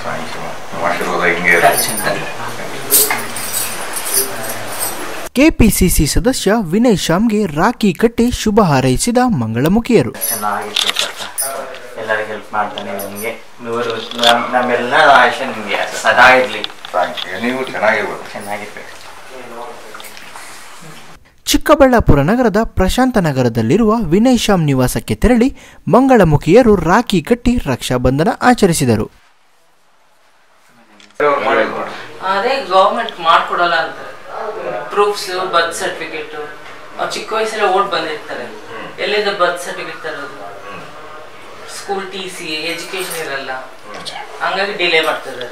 Thank you ನಿಮ್ಮ ಆಶೀರ್ವಾದ ಹಿಂಗೆ ಇರಲಿ. ಕೆಪಿಸಿಸಿ ಸದಸ್ಯ ವಿನಯ್ ಶ್ಯಾಮ್ಗೆ ರಾಖಿ ಕಟ್ಟಿ ಶುಭ ಹಾರೈಸಿದ ಮಂಗಳಮುಖಿಯರು ಚೆನ್ನಾಗಿತ್ತು ಸ್ವಲ್ಪ ಎಲ್ಲರಿಗೆ ಹೆಲ್ಪ್ ಮಾಡ್ತಾನೆ ನಿಮಗೆ ಇವರು ನಮ್- ನಮ್ಮೆಲ್ಲ ಆಶೆ ನಿಮಗೆ ಸದಾ ಇರಲಿ ಥ್ಯಾಂಕ್ ಯು ನೀವು ಚೆನ್ನಾಗಿರ್ಬೇಕು ಚೆನ್ನಾಗಿರ್ಬೇಕು ಚಿಕ್ಕಬಳ್ಳಾಪುರ ನಗರದ ಪ್ರಶಾಂತ ನಗರದಲ್ಲಿರುವ ವಿನಯ್ ಶ್ಯಾಮ್ ನಿವಾಸಕ್ಕೆ ತೆರಳಿ ಮಂಗಳಮುಖಿಯರು ರಾಖಿ ಕಟ್ಟಿ ರಕ್ಷಾಬಂಧನ ಆಚರಿಸಿದರು ಮಾಡಿದ್ದು ಮಾಡಿ. ಅದೇ ಗೌರ್ಮೆಂಟ್ ಮಾಡ್ಕೊಡಲ್ಲ ಅಂತ ಪ್ರೂಫ್ಸ್ ಬರ್ತ್ ಸರ್ಟಿಫಿಕೇಟ್ ಚಿಕ್ಕ ವಯಸ್ಸಲ್ಲೇ ಓಟ್ ಬಂದಿರ್ತಾರೆ ಎಲ್ಲಿಂದ ಬರ್ತ್ ಸರ್ಟಿಫಿಕೇಟ್ ತರೋದು ಸ್ಕೂಲ್ ಟಿ ಸಿ ಎಜುಕೇಶನ್ ಇರಲ್ಲ ಹಂಗಾಗಿ ಡಿಲೇ ಮಾಡ್ತಿದ್ದಾರೆ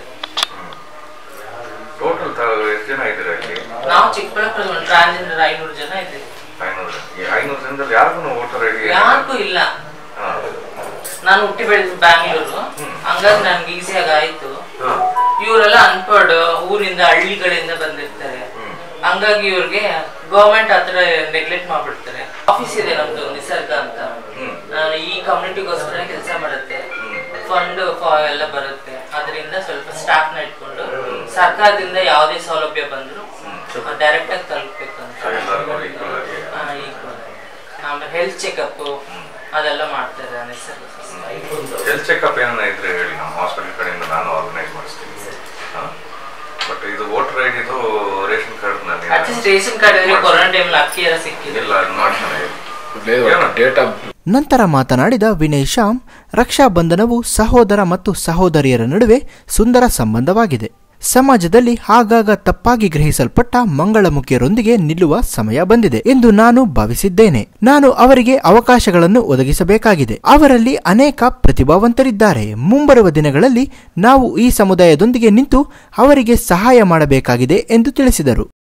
ಟೋಟಲ್ ಎಷ್ಟು ಜನ ಇದ್ದೀರಾ ಇಲ್ಲಿ ನಾವು ಚಿಕ್ಕಬಳ್ಳಾಪುರ ಟ್ರಾನ್ಸ್ಜೆಂಡರ್ ಐನೂರು ಜನ ಇದ್ದೀವಿ ಐನೂರು ಈ ಐನೂರು ಜನದಲ್ಲಿ ಯಾರಿಗೂ ವೋಟರ್ ಐ ಡಿ ಯಾರಿಗೂ ಇಲ್ಲ ನಾನು ಹುಟ್ಟಿ ಬೆಳೆದ ಬ್ಯಾಂಗ್ಳೂರು ಹಂಗಾಗಿ ನನ್ಗೆ ಈಸಿಯಾಗಿ ಆಯ್ತು ಇವರೆಲ್ಲ ಅನ್ಪಡ್ ಊರಿಂದ ಹಳ್ಳಿಗಳಿಂದ ಬಂದಿರ್ತಾರೆ ಹಂಗಾಗಿ ಇವ್ರಿಗೆ ಗೌರ್ಮೆಂಟ್ ಆತರ ನೆಗ್ಲೆಕ್ಟ್ ಮಾಡ್ಬಿಡ್ತಾರೆ ಆಫೀಸ್ ಇದೆ ನಮ್ದು ನಿಸರ್ಗ ಅಂತ ನಾನು ಈ ಕಮ್ಯುನಿಟಿಗೋಸ್ಕರ ಕೆಲಸ ಮಾಡುತ್ತೆ ಫಂಡ್ ಎಲ್ಲ ಬರುತ್ತೆ ಅದರಿಂದ ಸ್ವಲ್ಪ ಸ್ಟಾಫ್ ನ ಇಟ್ಕೊಂಡು ಸರ್ಕಾರದಿಂದ ಯಾವುದೇ ಸೌಲಭ್ಯ ಬಂದ್ರು ಡೈರೆಕ್ಟ್ ಆಗಿ ತಲುಪಬೇಕು ಅಂತ ಎಲ್ಲರಿಗೂ equal ಆಗಿ. ಹಾ, equal. ಆಮೇಲೆ ಹೆಲ್ತ್ ಚೆಕಪ್ ಅದೆಲ್ಲ ಮಾಡ್ತಾರೆ ಆ ನಿಸರ್ಗ ಸಂಸ್ಥೆ. ಹೆಲ್ತ್ ಚೆಕಪ್ ಏನಾರ ಇದ್ರೆ ಹೇಳಿ ನಮ್ಮ ಹಾಸ್ಪಿಟಲ್ ಕಡೆಯಿಂದ ನಾನು ಆರ್ಗನೈಸ್ ಮಾಡಿಸ್ತೀನಿ ಬಟ್ ಇದು ವೋಟರ್ ಐ ಡಿದು ರೇಷನ್ ಕಾರ್ಡ್ ನಲ್ಲಿ ಅಟ್ಲೀಸ್ಟ್ ರೇಷನ್ ಕಾರ್ಡ್ ಇದ್ರೆ ಕೊರೋನಾ ಟೈಮಲ್ಲಿ ಅಕ್ಕಿ ಎಲ್ಲ ಸಿಕ್ಕಿದೆ ಇಲ್ಲ ಅದು ಮಾಡ್ತಾನೆ ಡೇಟ್ ಆಫ್ ನಂತರ ಮಾತನಾಡಿದ ವಿನಯ್ ಶ್ಯಾಮ್ ರಕ್ಷಾಬಂಧನವು ಸಹೋದರ ಮತ್ತು ಸಹೋದರಿಯರ ನಡುವೆ ಸುಂದರ ಸಂಬಂಧವಾಗಿದೆ ಸಮಾಜದಲ್ಲಿ ಆಗಾಗ ತಪ್ಪಾಗಿ ಗ್ರಹಿಸಲ್ಪಟ್ಟ ಮಂಗಳಮುಖಿಯರೊಂದಿಗೆ ನಿಲ್ಲುವ ಸಮಯ ಬಂದಿದೆ ಎಂದು ನಾನು ಭಾವಿಸಿದ್ದೇನೆ ನಾನು ಅವರಿಗೆ ಅವಕಾಶಗಳನ್ನು ಒದಗಿಸಬೇಕಾಗಿದೆ ಅವರಲ್ಲಿ ಅನೇಕ ಪ್ರತಿಭಾವಂತರಿದ್ದಾರೆ ಮುಂಬರುವ ದಿನಗಳಲ್ಲಿ ನಾವು ಈ ಸಮುದಾಯದೊಂದಿಗೆ ನಿಂತು ಅವರಿಗೆ ಸಹಾಯ ಮಾಡಬೇಕಾಗಿದೆ ಎಂದು ತಿಳಿಸಿದರು